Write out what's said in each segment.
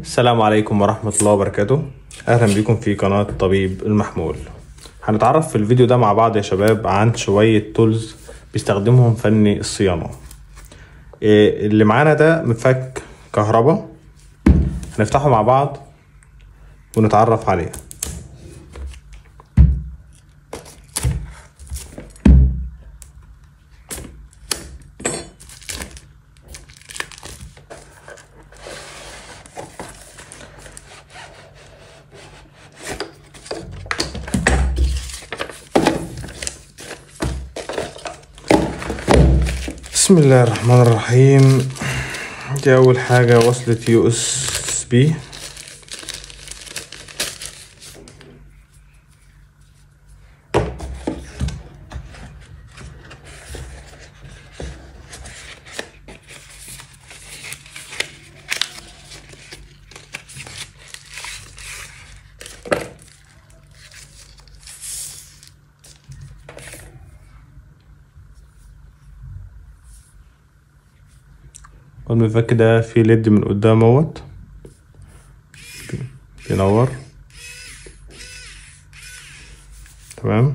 السلام عليكم ورحمة الله وبركاته أهلا بكم في قناة طبيب المحمول هنتعرف في الفيديو ده مع بعض يا شباب عن شوية تولز بيستخدمهم فني الصيانة إيه اللي معانا ده مفك كهرباء هنفتحه مع بعض ونتعرف عليه بسم الله الرحمن الرحيم دي اول حاجة وصلة يو اس بي والمفك ده فيه ليد من قدام اهوت بينور تمام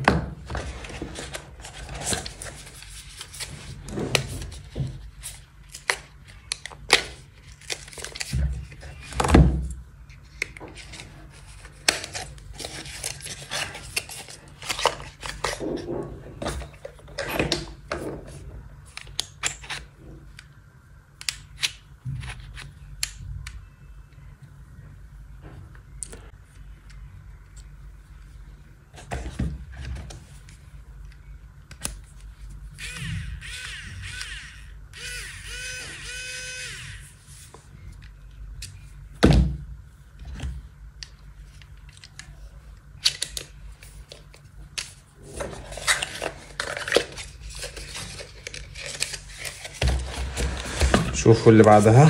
شوفوا اللي بعدها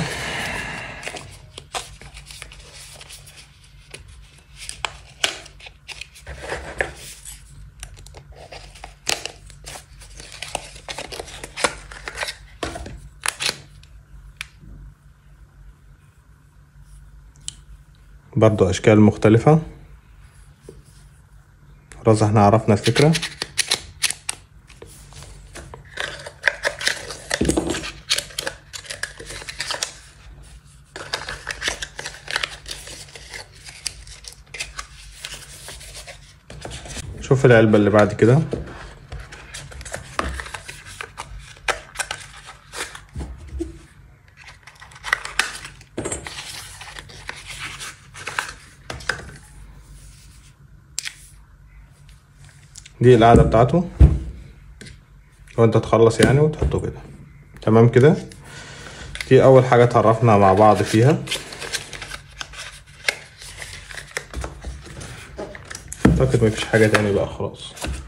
برضو أشكال مختلفة خلاص احنا عرفنا الفكرة شوف العلبة اللي بعد كده دي القاعدة بتاعته وانت تخلص يعني وتحطه كده تمام كده دي اول حاجة اتعرفنا مع بعض فيها اعتقد مفيش حاجة تاني بقى خلاص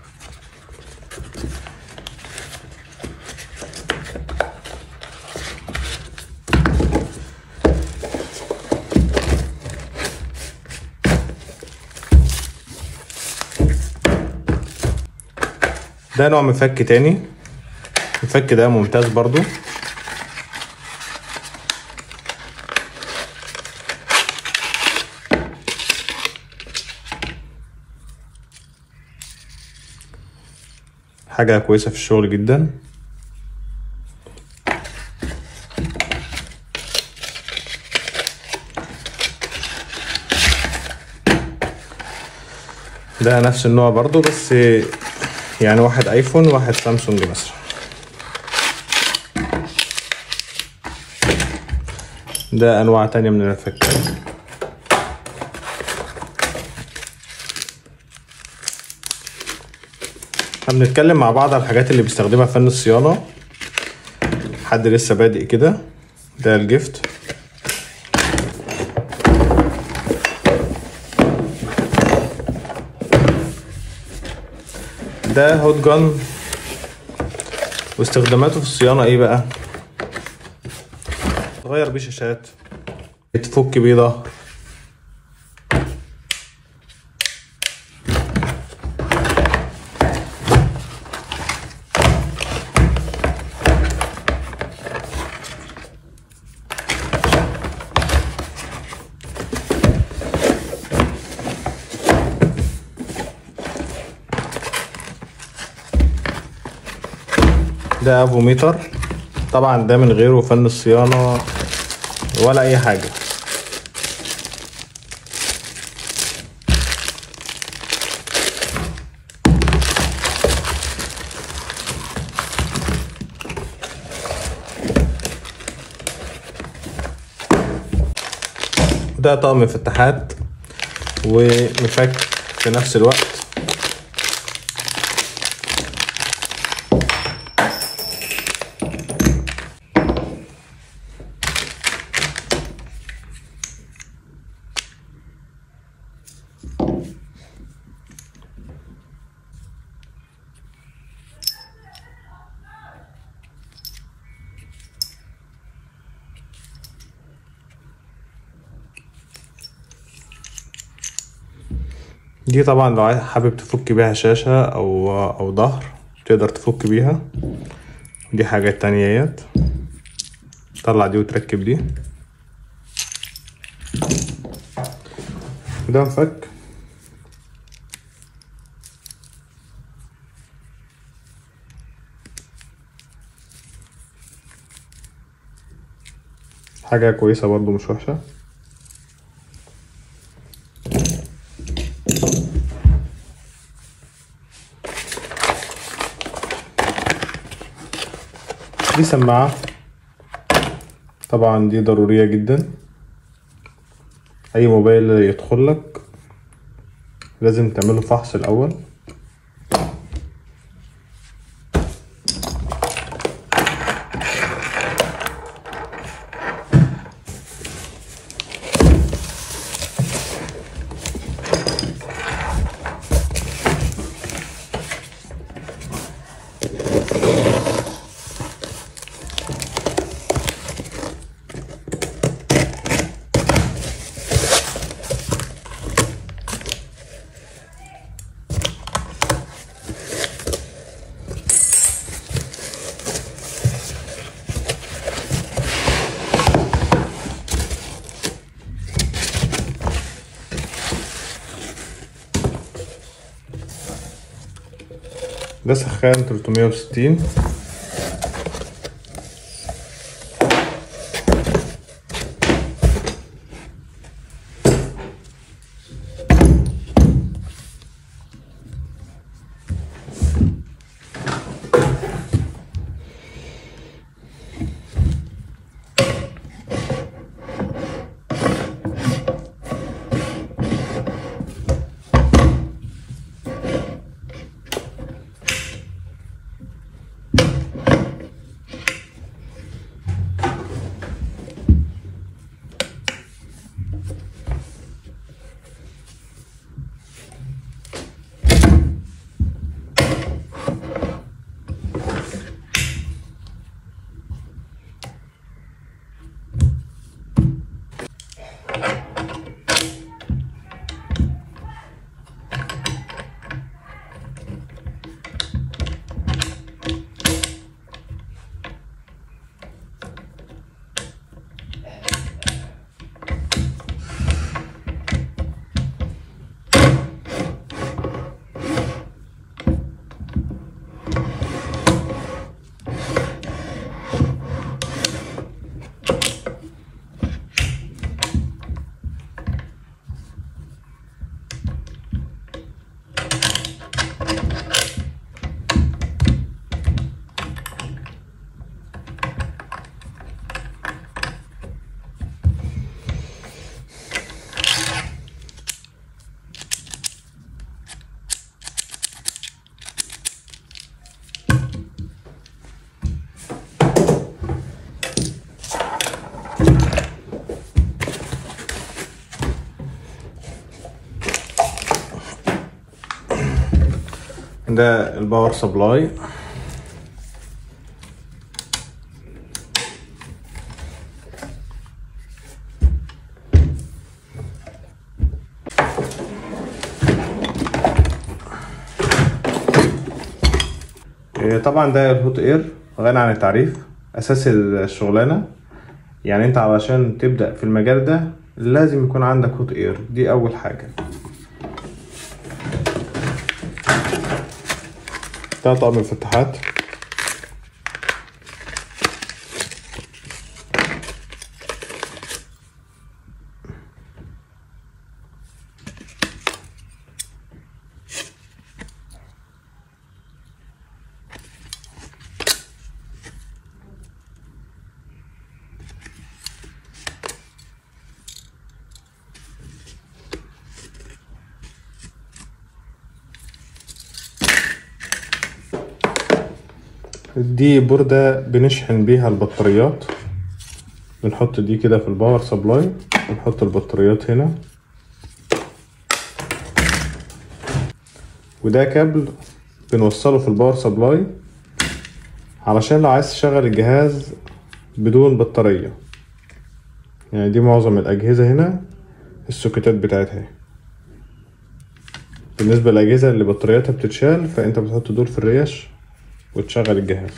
ده نوع مفك تاني المفك ده ممتاز برضو حاجة كويسة في الشغل جدا ده نفس النوع برضو بس يعني واحد ايفون واحد سامسونج مثلا ده انواع تانية من المفكات احنا بنتكلم مع بعض على الحاجات اللي بيستخدمها فن الصيانة حد لسه بادئ كده ده الجفت ده هوت جان واستخداماته في الصيانة ايه بقى تغير بيه شاشات تفك بيه ظهر ده افوميتر طبعا ده من غيره فن الصيانة ولا اي حاجة ده طقم فتحات ومفك في نفس الوقت دي طبعا لو عايز- حابب تفك بيها شاشة أو أو ظهر تقدر تفك بيها دي حاجة تانية اهيت طلع دي وتركب دي ده مفك حاجة كويسة برضو مش وحشة دي سماعة طبعا دي ضرورية جدا أي موبايل يدخل لك لازم تعمله فحص الأول ده سخان 360 ده الباور سبلاي إيه، طبعا ده الهوت اير غني عن التعريف اساس الشغلانه يعني انت علشان تبدا في المجال ده لازم يكون عندك هوت اير دي اول حاجه ده طقم الفتحات دي بوردة بنشحن بيها البطاريات بنحط دي كده في الباور سبلاي ونحط البطاريات هنا وده كابل بنوصله في الباور سبلاي علشان لو عايز تشغل الجهاز بدون بطارية يعني دي معظم الأجهزة هنا السوكيتات بتاعتها بالنسبة للأجهزة اللي بطارياتها بتتشال فأنت بتحط دول في الريش وتشغل الجهاز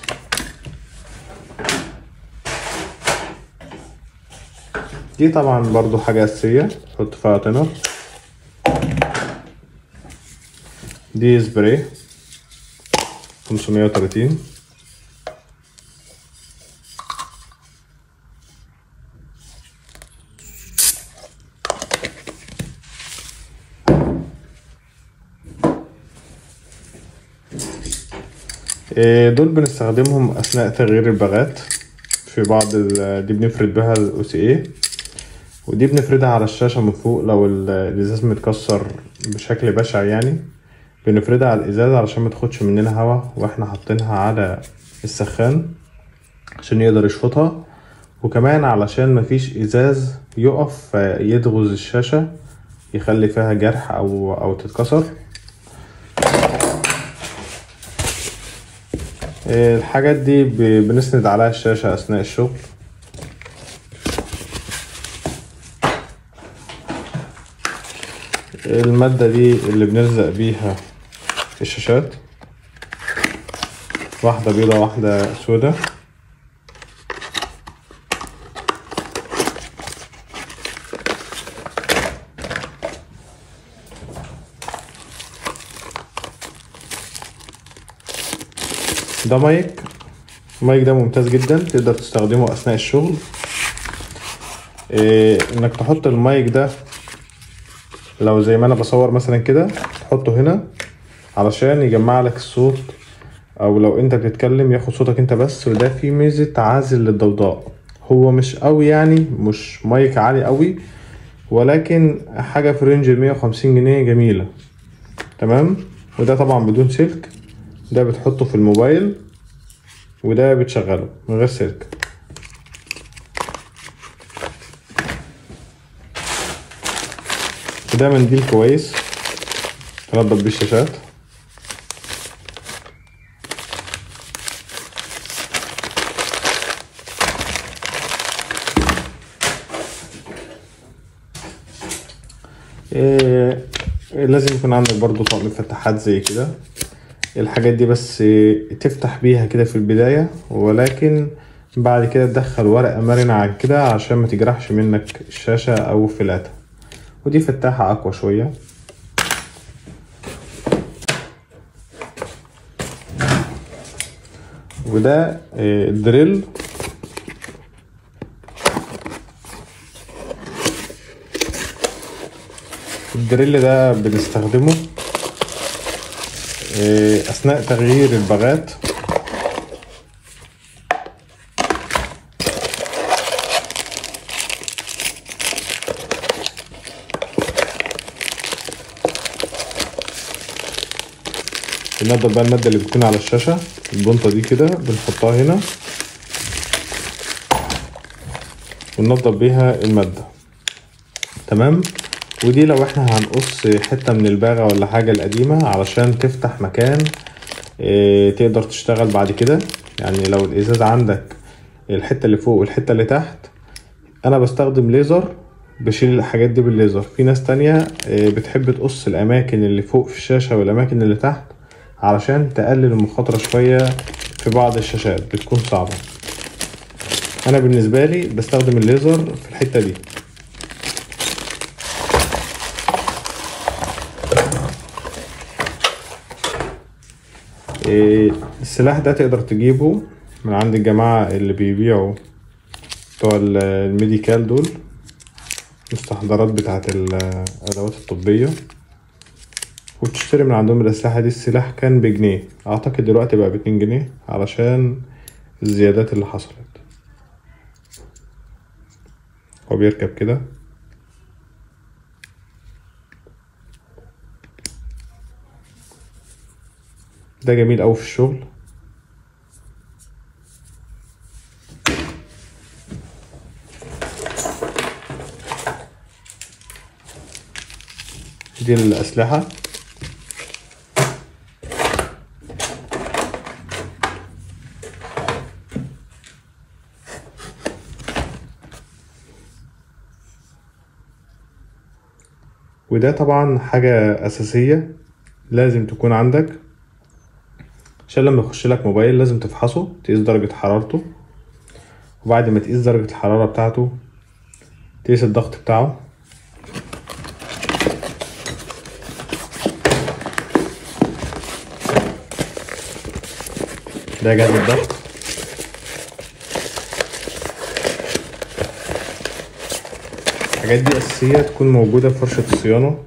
دي طبعا برضو حاجة أساسية تحط فيها تنر دي سبراي خمسمية وتلاتين إيه، دول بنستخدمهم أثناء تغيير الباغات في بعض ال- دي بنفرد بها ال OCA ودي بنفردها على الشاشة من فوق لو ال- الإزاز متكسر بشكل بشع يعني بنفردها على الإزاز علشان ما تاخدش مننا هوا واحنا حاطينها على السخان عشان يقدر يشفطها وكمان علشان مفيش إزاز يقف يدغز الشاشة يخلي فيها جرح أو أو تتكسر الحاجات دي ب- بنسند عليها الشاشة أثناء الشغل المادة دي اللي بنلزق بيها الشاشات واحدة بيضة واحدة سودة ده مايك المايك ده ممتاز جدا تقدر تستخدمه اثناء الشغل إيه انك تحط المايك ده لو زي ما انا بصور مثلا كده تحطه هنا علشان يجمع لك الصوت او لو انت بتتكلم ياخد صوتك انت بس وده فيه ميزة عازل للضوضاء هو مش قوي يعني مش مايك عالي قوي ولكن حاجة في رينج المية وخمسين جنيه جميلة تمام وده طبعا بدون سلك ده بتحطه في الموبايل وده بتشغله من غير سلك وده منديل كويس تنضف بيه الشاشات إيه لازم يكون عندك برضو طقم فتحات زي كده الحاجات دي بس تفتح بيها كده في البداية ولكن بعد كده تدخل ورقة مرنة عن كده عشان ما تجرحش منك الشاشة أو فلاتة ودي فتاحة أقوى شوية وده آه، دريل الدريل ده بنستخدمه آه، أثناء تغيير الباغات بننضف بقى المادة اللي بتكون على الشاشة البنطة دي كده بنحطها هنا وننضف بيها المادة تمام ودي لو احنا هنقص حتة من الباغة ولا حاجة القديمة علشان تفتح مكان اه تقدر تشتغل بعد كده يعني لو الازاز عندك الحتة اللي فوق والحتة اللي تحت انا بستخدم ليزر بشيل الحاجات دي بالليزر في ناس تانية اه بتحب تقص الاماكن اللي فوق في الشاشة والاماكن اللي تحت علشان تقلل المخاطرة شوية في بعض الشاشات بتكون صعبة انا بالنسبة لي بستخدم الليزر في الحتة دي إيه، السلاح ده تقدر تجيبه من عند الجماعة اللي بيبيعوا بتوع ال- الميديكال دول مستحضرات بتاعة الأدوات الطبية وتشتري من عندهم الأسلحة دي السلاح كان بجنيه أعتقد دلوقتي بقى باتنين جنيه علشان الزيادات اللي حصلت هو بيركب كده ده جميل أوي في الشغل دي الأسلحة وده طبعا حاجة أساسية لازم تكون عندك عشان لما يخش لك موبايل لازم تفحصه تقيس درجة حرارته وبعد ما تقيس درجة الحرارة بتاعته تقيس الضغط بتاعه ده جهاز الضغط الحاجات دي أساسية تكون موجودة في فرشة الصيانة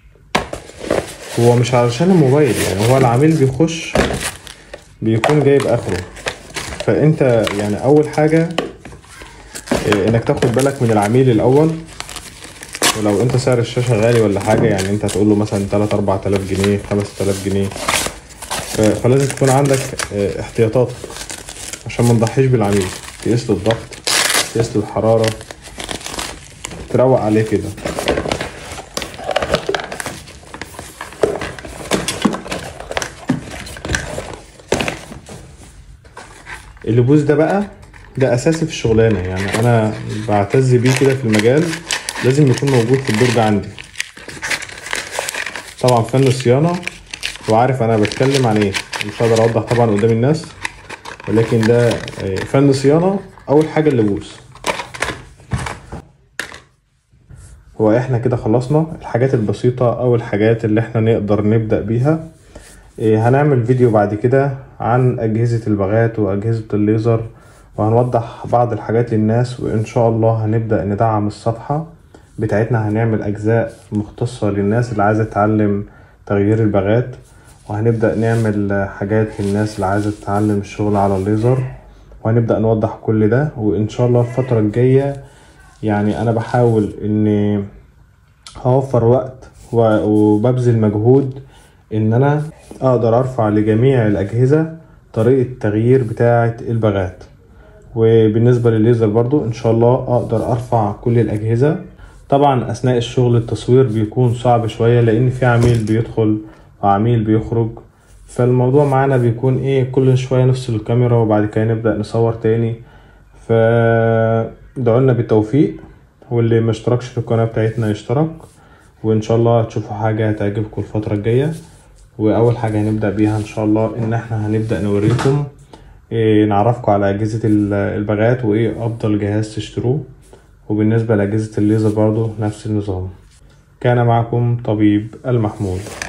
هو مش علشان الموبايل يعني هو العميل بيخش بيكون جايب آخره فأنت يعني أول حاجة إيه، إنك تاخد بالك من العميل الأول ولو أنت سعر الشاشة غالي ولا حاجة يعني أنت هتقول له مثلا تلات أربع تلاف جنيه خمس تلاف جنيه ف- فلازم تكون عندك إيه، احتياطاتك عشان ما نضحيش بالعميل تقيس له الضغط تقيس له الحرارة تروق عليه كده اللبوس ده بقى ده اساسي في الشغلانه يعني انا بعتز بيه كده في المجال لازم يكون موجود في الدرج عندي طبعا فن الصيانه وعارف انا بتكلم عن ايه مش هقدر اوضح طبعا قدام الناس ولكن ده آه، فن صيانه اول حاجه اللبوس هو احنا كده خلصنا الحاجات البسيطة او الحاجات اللي احنا نقدر نبدأ بيها إيه، هنعمل فيديو بعد كده عن اجهزة الباغات واجهزة الليزر وهنوضح بعض الحاجات للناس وان شاء الله هنبدأ ندعم الصفحة بتاعتنا هنعمل اجزاء مختصة للناس اللي عايزة تتعلم تغيير الباغات وهنبدأ نعمل حاجات للناس اللي عايزة تتعلم الشغل على الليزر وهنبدأ نوضح كل ده وان شاء الله الفترة الجاية يعني انا بحاول اني هوفر وقت و- وببذل مجهود ان انا اقدر ارفع لجميع الاجهزة طريقة التغيير بتاعة الباغات وبالنسبة للليزر برضو ان شاء الله اقدر ارفع كل الاجهزة طبعا اثناء الشغل التصوير بيكون صعب شوية لان في عميل بيدخل وعميل بيخرج فالموضوع معانا بيكون ايه كل شوية نفصل الكاميرا وبعد كده نبدأ نصور تاني فادعوا لنا بالتوفيق واللي ما اشتركش في القناة بتاعتنا يشترك وان شاء الله هتشوفوا حاجة هتعجبكم الفترة الجاية واول حاجة هنبدأ بيها ان شاء الله ان احنا هنبدأ نوريكم إيه نعرفكم على اجهزة ال- الباغات وايه افضل جهاز تشتروه وبالنسبة لأجهزة الليزر برضو نفس النظام كان معكم طبيب المحمول